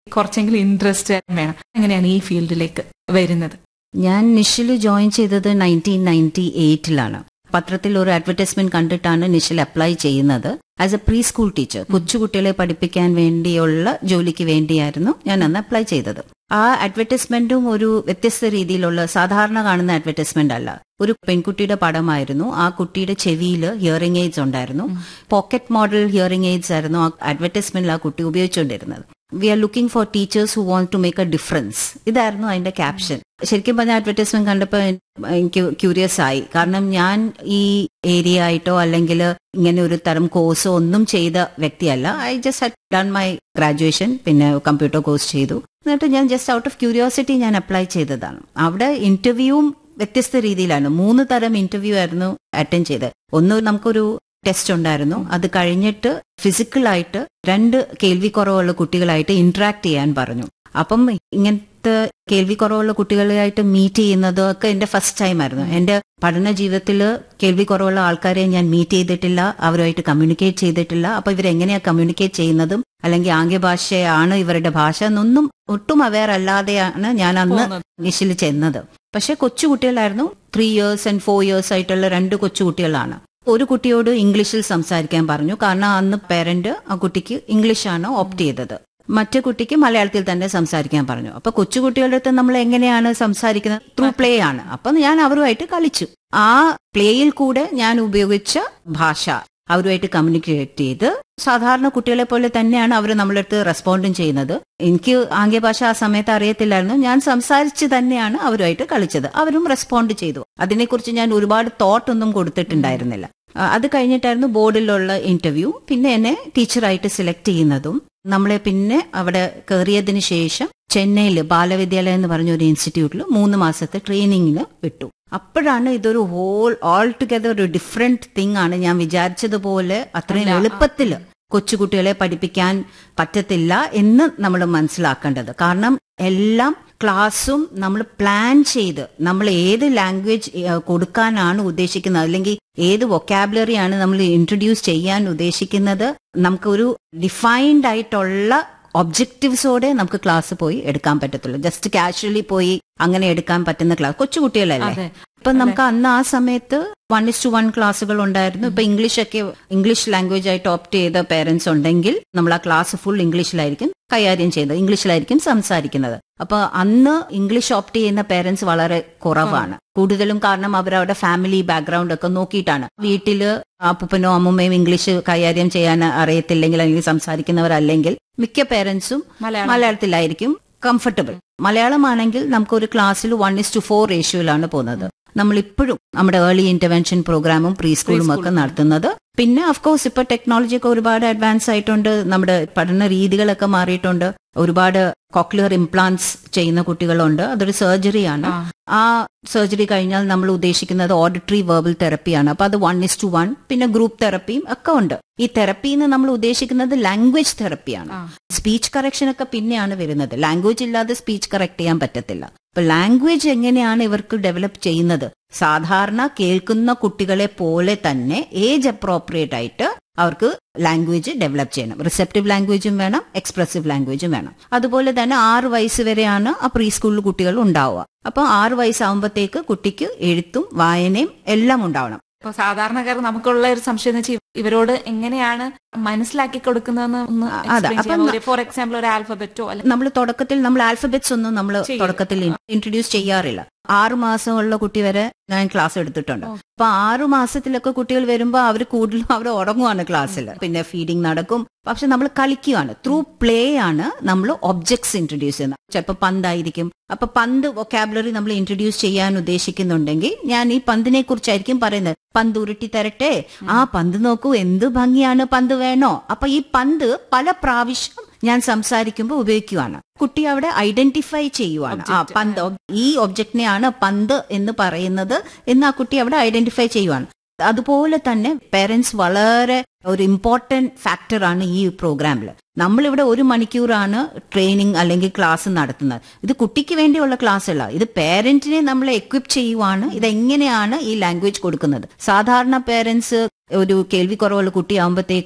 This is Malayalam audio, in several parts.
കുറച്ചെങ്കിലും ഇൻട്രസ്റ്റ് വേണം എങ്ങനെയാണ് ഈ ഫീൽഡിലേക്ക് വരുന്നത് ഞാൻ നിഷിൽ ജോയിൻ ചെയ്തത് നയൻറ്റീൻ നയൻറ്റി എയ്റ്റിലാണ് പത്രത്തിൽ ഒരു അഡ്വർടൈസ്മെന്റ് കണ്ടിട്ടാണ് നിഷിൽ അപ്ലൈ ചെയ്യുന്നത് as a preschool teacher കൊച്ചുകുട്ടികളെ പഠിപ്പിക്കാൻ വേണ്ടിയുള്ള ജോലിക്ക് വേണ്ടിയായിരുന്നു ഞാൻ അന്ന് അപ്ലൈ ചെയ്തത് ആ അഡ്വർടൈസ്മെന്റും ഒരു വ്യത്യസ്ത രീതിയിലുള്ള സാധാരണ കാണുന്ന അഡ്വർടൈസ്മെന്റ് അല്ല ഒരു പെൺകുട്ടിയുടെ പടമായിരുന്നു ആ കുട്ടിയുടെ ചെവിയിൽ ഹിയറിംഗ് എയ്ഡ്സ് ഉണ്ടായിരുന്നു പോക്കറ്റ് മോഡൽ ഹിയറിംഗ് എയ്ഡ്സ് ആയിരുന്നു ആ അഡ്വർടൈസ്മെന്റിൽ ആ കുട്ടി ഉപയോഗിച്ചുകൊണ്ടിരുന്നത് we are looking for teachers who want to make a difference ഇതായിരുന്നു അതിന്റെ ക്യാപ്ഷൻ ശരിക്കും പറഞ്ഞ അഡ്വർടൈസ്മെന്റ് കണ്ടപ്പോൾ എനിക്ക് ക്യൂരിയസ് ആയി കാരണം ഞാൻ ഈ ഏരിയ ആയിട്ടോ അല്ലെങ്കിൽ ഇങ്ങനെ ഒരു തരം കോഴ്സോ ഒന്നും ചെയ്ത വ്യക്തിയല്ല I just had done my graduation പിന്നെ കമ്പ്യൂട്ടർ കോഴ്സ് ചെയ്തു എന്നിട്ട് ഞാൻ ജസ്റ്റ് ഔട്ട് ഓഫ് ക്യൂരിയോസിറ്റി ഞാൻ അപ്ലൈ ചെയ്തതാണ് അവിടെ ഇന്റർവ്യൂവും വ്യത്യസ്ത രീതിയിലാണ് മൂന്ന് തരം ഇന്റർവ്യൂ ആയിരുന്നു അറ്റൻഡ് ചെയ്തത് ഒന്ന് നമുക്കൊരു ടെസ്റ്റ് ഉണ്ടായിരുന്നു അത് കഴിഞ്ഞിട്ട് ഫിസിക്കലായിട്ട് രണ്ട് കേൾവി കുറവുള്ള കുട്ടികളായിട്ട് ഇന്ററാക്ട് ചെയ്യാൻ പറഞ്ഞു അപ്പം ഇങ്ങനത്തെ കേൾവി കുറവുള്ള കുട്ടികളായിട്ട് മീറ്റ് ചെയ്യുന്നത് ഒക്കെ എന്റെ ഫസ്റ്റ് ടൈം ആയിരുന്നു എന്റെ പഠന ജീവിതത്തിൽ കേൾവി കുറവുള്ള ആൾക്കാരെ ഞാൻ മീറ്റ് ചെയ്തിട്ടില്ല അവരുമായിട്ട് കമ്മ്യൂണിക്കേറ്റ് ചെയ്തിട്ടില്ല അപ്പൊ ഇവരെങ്ങനെയാ കമ്മ്യൂണിക്കേറ്റ് ചെയ്യുന്നതും അല്ലെങ്കിൽ ആംഗ്യഭാഷയാണ് ഇവരുടെ ഭാഷ എന്നൊന്നും ഒട്ടും അവയർ അല്ലാതെയാണ് ഞാൻ അന്ന് നിശിൽ ചെന്നത് പക്ഷെ കൊച്ചുകുട്ടികളായിരുന്നു three years and four years ആയിട്ടുള്ള രണ്ട് കൊച്ചുകുട്ടികളാണ് ഒരു കുട്ടിയോട് ഇംഗ്ലീഷിൽ സംസാരിക്കാൻ പറഞ്ഞു കാരണം അന്ന് പേരന്റ് ആ കുട്ടിക്ക് ഇംഗ്ലീഷാണ് ഓപ്റ്റ് ചെയ്തത് മറ്റേ കുട്ടിക്ക് മലയാളത്തിൽ തന്നെ സംസാരിക്കാൻ പറഞ്ഞു അപ്പൊ കൊച്ചുകുട്ടികളുടെ അടുത്ത് നമ്മൾ എങ്ങനെയാണ് സംസാരിക്കുന്നത് ത്രൂ പ്ലേ ആണ് അപ്പൊ ഞാൻ അവരുമായിട്ട് കളിച്ചു ആ പ്ലേയിൽ കൂടെ ഞാൻ ഉപയോഗിച്ച ഭാഷ അവരുമായിട്ട് കമ്മ്യൂണിക്കേറ്റ് ചെയ്ത് സാധാരണ കുട്ടികളെ പോലെ തന്നെയാണ് അവർ നമ്മളെ അടുത്ത് റെസ്പോണ്ടും ചെയ്യുന്നത് എനിക്ക് ആംഗ്യഭാഷ ആ സമയത്ത് അറിയത്തില്ലായിരുന്നു ഞാൻ സംസാരിച്ച് തന്നെയാണ് അവരുമായിട്ട് കളിച്ചത് അവരും റെസ്പോണ്ട് ചെയ്തു അതിനെക്കുറിച്ച് ഞാൻ ഒരുപാട് തോട്ടൊന്നും കൊടുത്തിട്ടുണ്ടായിരുന്നില്ല അത് കഴിഞ്ഞിട്ടായിരുന്നു ബോർഡിലുള്ള ഇന്റർവ്യൂ പിന്നെ എന്നെ ടീച്ചറായിട്ട് സെലക്ട് ചെയ്യുന്നതും നമ്മളെ പിന്നെ അവിടെ കയറിയതിന് ശേഷം ചെന്നൈയിൽ ബാലവിദ്യാലയം എന്ന് പറഞ്ഞ ഒരു ഇൻസ്റ്റിറ്റ്യൂട്ടിൽ മൂന്ന് മാസത്തെ ട്രെയിനിങ്ങിന് വിട്ടു അപ്പോഴാണ് ഇതൊരു ഹോൾ ഓൾ ടുഗദർ ഒരു ഡിഫറെന്റ് തിങ് ആണ് ഞാൻ വിചാരിച്ചതുപോലെ അത്രയും എളുപ്പത്തിൽ കൊച്ചുകുട്ടികളെ പഠിപ്പിക്കാൻ പറ്റത്തില്ല എന്ന് നമ്മൾ മനസ്സിലാക്കേണ്ടത് കാരണം എല്ലാം ക്ലാസ്സും നമ്മൾ പ്ലാൻ ചെയ്ത് നമ്മൾ ഏത് ലാംഗ്വേജ് കൊടുക്കാനാണ് ഉദ്ദേശിക്കുന്നത് അല്ലെങ്കിൽ ഏത് വൊക്കാബുലറിയാണ് നമ്മൾ ഇൻട്രൊഡ്യൂസ് ചെയ്യാൻ ഉദ്ദേശിക്കുന്നത് നമുക്കൊരു ഡിഫൈൻഡ് ആയിട്ടുള്ള ഒബ്ജക്റ്റീവ്സോടെ നമുക്ക് ക്ലാസ് പോയി എടുക്കാൻ പറ്റത്തുള്ളൂ ജസ്റ്റ് കാഷ്വലി പോയി അങ്ങനെ എടുക്കാൻ പറ്റുന്ന ക്ലാസ് കൊച്ചുകുട്ടികളല്ലേ ഇപ്പൊ നമുക്ക് അന്ന് ആ സമയത്ത് വൺ ഇസ് ടു വൺ ക്ലാസ്സുകൾ ഉണ്ടായിരുന്നു ഇപ്പൊ ഇംഗ്ലീഷ് ഒക്കെ ഇംഗ്ലീഷ് ലാംഗ്വേജ് ആയിട്ട് ഓപ്റ്റ് ചെയ്ത പേരൻസ് ഉണ്ടെങ്കിൽ നമ്മൾ ആ ക്ലാസ് ഫുൾ ഇംഗ്ലീഷിലായിരിക്കും കൈകാര്യം ചെയ്തത് ഇംഗ്ലീഷിലായിരിക്കും സംസാരിക്കുന്നത് അപ്പൊ അന്ന് ഇംഗ്ലീഷ് ഓപ്റ്റ് ചെയ്യുന്ന പേരൻസ് വളരെ കുറവാണ് കൂടുതലും കാരണം അവരവരുടെ ഫാമിലി ബാക്ക്ഗ്രൗണ്ട് ഒക്കെ നോക്കിയിട്ടാണ് വീട്ടില് അപ്പൂപ്പനോ അമ്മൂമ്മയും ഇംഗ്ലീഷ് കൈകാര്യം ചെയ്യാൻ അറിയത്തില്ലെങ്കിൽ അല്ലെങ്കിൽ സംസാരിക്കുന്നവരല്ലെങ്കിൽ മിക്ക പേരൻസും മലയാളത്തിലായിരിക്കും കംഫർട്ടബിൾ മലയാളമാണെങ്കിൽ നമുക്ക് ഒരു ക്ലാസ്സിൽ വൺ ഇസ് ടു ഫോർ റേഷ്യോയിലാണ് പോകുന്നത് നമ്മൾ ഇപ്പോഴും നമ്മുടെ ഏർലി ഇന്റർവെൻഷൻ പ്രോഗ്രാമും പ്രീ സ്കൂളും ഒക്കെ നടത്തുന്നത് പിന്നെ അഫ്കോഴ്സ് ഇപ്പൊ ടെക്നോളജി ഒക്കെ ഒരുപാട് അഡ്വാൻസ് ആയിട്ടുണ്ട് നമ്മുടെ പഠന രീതികളൊക്കെ മാറിയിട്ടുണ്ട് ഒരുപാട് കോക്ലിയർ ഇംപ്ലാന്റ്സ് ചെയ്യുന്ന കുട്ടികളുണ്ട് അതൊരു സർജറിയാണ് ആ സർജറി കഴിഞ്ഞാൽ നമ്മൾ ഉദ്ദേശിക്കുന്നത് ഓഡിറ്ററി വെർബൽ തെറപ്പിയാണ് അപ്പൊ അത് വൺ ഇസ് ടു വൺ പിന്നെ ഗ്രൂപ്പ് തെറപ്പിയും ഒക്കെ ഉണ്ട് ഈ തെറപ്പിന്ന് നമ്മൾ ഉദ്ദേശിക്കുന്നത് ലാംഗ്വേജ് തെറപ്പിയാണ് സ്പീച്ച് കറക്ഷൻ ഒക്കെ പിന്നെയാണ് വരുന്നത് ലാംഗ്വേജ് ഇല്ലാതെ സ്പീച്ച് കറക്റ്റ് ചെയ്യാൻ പറ്റത്തില്ല അപ്പൊ ലാംഗ്വേജ് എങ്ങനെയാണ് ഇവർക്ക് ഡെവലപ്പ് ചെയ്യുന്നത് സാധാരണ കേൾക്കുന്ന കുട്ടികളെ പോലെ തന്നെ ഏജ് അപ്രോപ്രിയേറ്റ് ആയിട്ട് അവർക്ക് ലാംഗ്വേജ് ഡെവലപ്പ് ചെയ്യണം റിസെപ്റ്റീവ് ലാംഗ്വേജും വേണം എക്സ്പ്രസീവ് ലാംഗ്വേജും വേണം അതുപോലെ തന്നെ ആറ് വയസ്സ് വരെയാണ് ആ പ്രീ സ്കൂളിൽ കുട്ടികൾ ഉണ്ടാവുക അപ്പൊ ആറ് വയസ്സാകുമ്പോഴത്തേക്ക് കുട്ടിക്ക് എഴുത്തും വായനയും എല്ലാം ഉണ്ടാവണം ഇപ്പൊ സാധാരണക്കാർ നമുക്കുള്ള ഒരു സംശയം എന്ന് വെച്ചാൽ ഇവരോട് എങ്ങനെയാണ് മനസ്സിലാക്കി കൊടുക്കുന്നതെന്ന് ഫോർ എക്സാമ്പിൾ ഒരു ആൽഫബറ്റോ നമ്മൾ തുടക്കത്തിൽ നമ്മൾ ആൽഫബറ്റ്സ് ഒന്നും നമ്മൾ തുടക്കത്തിൽ ഇൻട്രൊഡ്യൂസ് ചെയ്യാറില്ല ആറു മാസമുള്ള കുട്ടി വരെ ഞാൻ ക്ലാസ് എടുത്തിട്ടുണ്ട് അപ്പൊ ആറു മാസത്തിലൊക്കെ കുട്ടികൾ വരുമ്പോ അവർ കൂടുതലും അവർ ഉറങ്ങുവാണ് ക്ലാസ്സിൽ പിന്നെ ഫീഡിങ് നടക്കും പക്ഷെ നമ്മൾ കളിക്കുകയാണ് ത്രൂ പ്ലേ ആണ് നമ്മൾ ഒബ്ജക്ട്സ് ഇൻട്രൊഡ്യൂസ് ചെയ്യുന്നത് ചിലപ്പോൾ പന്തായിരിക്കും അപ്പൊ പന്ത് വൊക്കാബുലറി നമ്മൾ ഇൻട്രൊഡ്യൂസ് ചെയ്യാൻ ഉദ്ദേശിക്കുന്നുണ്ടെങ്കിൽ ഞാൻ ഈ പന്തിനെ കുറിച്ചായിരിക്കും പറയുന്നത് പന്ത് ഉരുട്ടി തരട്ടെ ആ പന്ത് നോക്കൂ എന്ത് ഭംഗിയാണ് പന്ത് വേണോ അപ്പൊ ഈ പന്ത് പല പ്രാവശ്യം ഞാൻ സംസാരിക്കുമ്പോൾ ഉപയോഗിക്കുവാണ് കുട്ടി അവിടെ ഐഡന്റിഫൈ ചെയ്യുവാണ് ആ പന്ത് ഈ ഒബ്ജക്റ്റിനെയാണ് പന്ത് എന്ന് പറയുന്നത് എന്ന് ആ കുട്ടി അവിടെ ഐഡന്റിഫൈ ചെയ്യുവാണ് അതുപോലെ തന്നെ പേരൻസ് വളരെ ഒരു ഇമ്പോർട്ടന്റ് ഫാക്ടറാണ് ഈ പ്രോഗ്രാമിൽ നമ്മളിവിടെ ഒരു മണിക്കൂറാണ് ട്രെയിനിങ് അല്ലെങ്കിൽ ക്ലാസ് നടത്തുന്നത് ഇത് കുട്ടിക്ക് വേണ്ടിയുള്ള ക്ലാസ് അല്ല ഇത് പേരന്റിനെ നമ്മൾ എക്വിപ്പ് ചെയ്യുവാണ് ഇതെങ്ങനെയാണ് ഈ ലാംഗ്വേജ് കൊടുക്കുന്നത് സാധാരണ പേരൻസ് ഒരു കേൾവി കുറവുള്ള കുട്ടിയാകുമ്പോഴത്തേക്ക്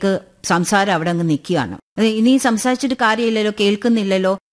സംസാരം അവിടെ അങ്ങ് നിൽക്കുകയാണ് ഇനി സംസാരിച്ചിട്ട് കാര്യമില്ലല്ലോ കേൾക്കുന്നില്ലല്ലോ